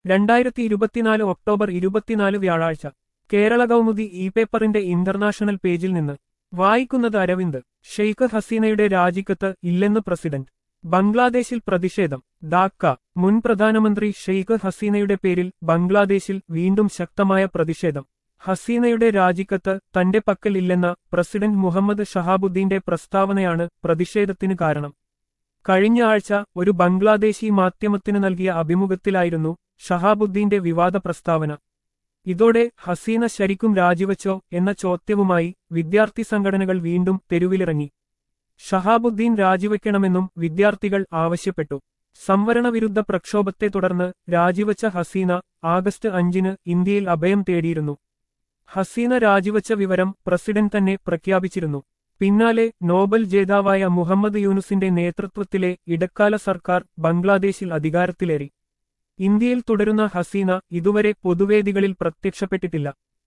രണ്ടായിരത്തി ഇരുപത്തിനാല് ഒക്ടോബർ ഇരുപത്തിനാല് വ്യാഴാഴ്ച കേരള കൗമുദി ഇ പേപ്പറിന്റെ ഇന്റർനാഷണൽ പേജിൽ നിന്ന് വായിക്കുന്നത് അരവിന്ദ് ഷെയ്ഖ് ഹസീനയുടെ രാജിക്കത്ത് ഇല്ലെന്ന് പ്രസിഡന്റ് ബംഗ്ലാദേശിൽ പ്രതിഷേധം ധാക്ക മുൻ പ്രധാനമന്ത്രി ഷെയ്ഖ് ഹസീനയുടെ പേരിൽ ബംഗ്ലാദേശിൽ വീണ്ടും ശക്തമായ പ്രതിഷേധം ഹസീനയുടെ രാജിക്കത്ത് തന്റെ പക്കൽ ഇല്ലെന്ന പ്രസിഡന്റ് മുഹമ്മദ് ഷഹാബുദ്ദീന്റെ പ്രസ്താവനയാണ് പ്രതിഷേധത്തിന് കാരണം കഴിഞ്ഞ ആഴ്ച ഒരു ബംഗ്ലാദേശി മാധ്യമത്തിന് നൽകിയ അഭിമുഖത്തിലായിരുന്നു ഷഹാബുദ്ദീന്റെ വിവാദ പ്രസ്താവന ഇതോടെ ഹസീന ശരിക്കും രാജിവച്ചോ എന്ന ചോദ്യവുമായി വിദ്യാർത്ഥി സംഘടനകൾ വീണ്ടും തെരുവിലിറങ്ങി ഷഹാബുദ്ദീൻ രാജിവെക്കണമെന്നും വിദ്യാർത്ഥികൾ ആവശ്യപ്പെട്ടു സംവരണ വിരുദ്ധ പ്രക്ഷോഭത്തെ തുടർന്ന് രാജിവച്ച ഹസീന ആഗസ്റ്റ് അഞ്ചിന് ഇന്ത്യയിൽ അഭയം തേടിയിരുന്നു ഹസീന രാജിവച്ച വിവരം പ്രസിഡന്റ് തന്നെ പ്രഖ്യാപിച്ചിരുന്നു പിന്നാലെ നോബൽ ജേതാവായ മുഹമ്മദ് യൂനുസിന്റെ നേതൃത്വത്തിലെ ഇടക്കാല സർക്കാർ ബംഗ്ലാദേശിൽ അധികാരത്തിലേറി ഇന്ത്യയിൽ തുടരുന്ന ഹസീന ഇതുവരെ പൊതുവേദികളിൽ പ്രത്യക്ഷപ്പെട്ടിട്ടില്ല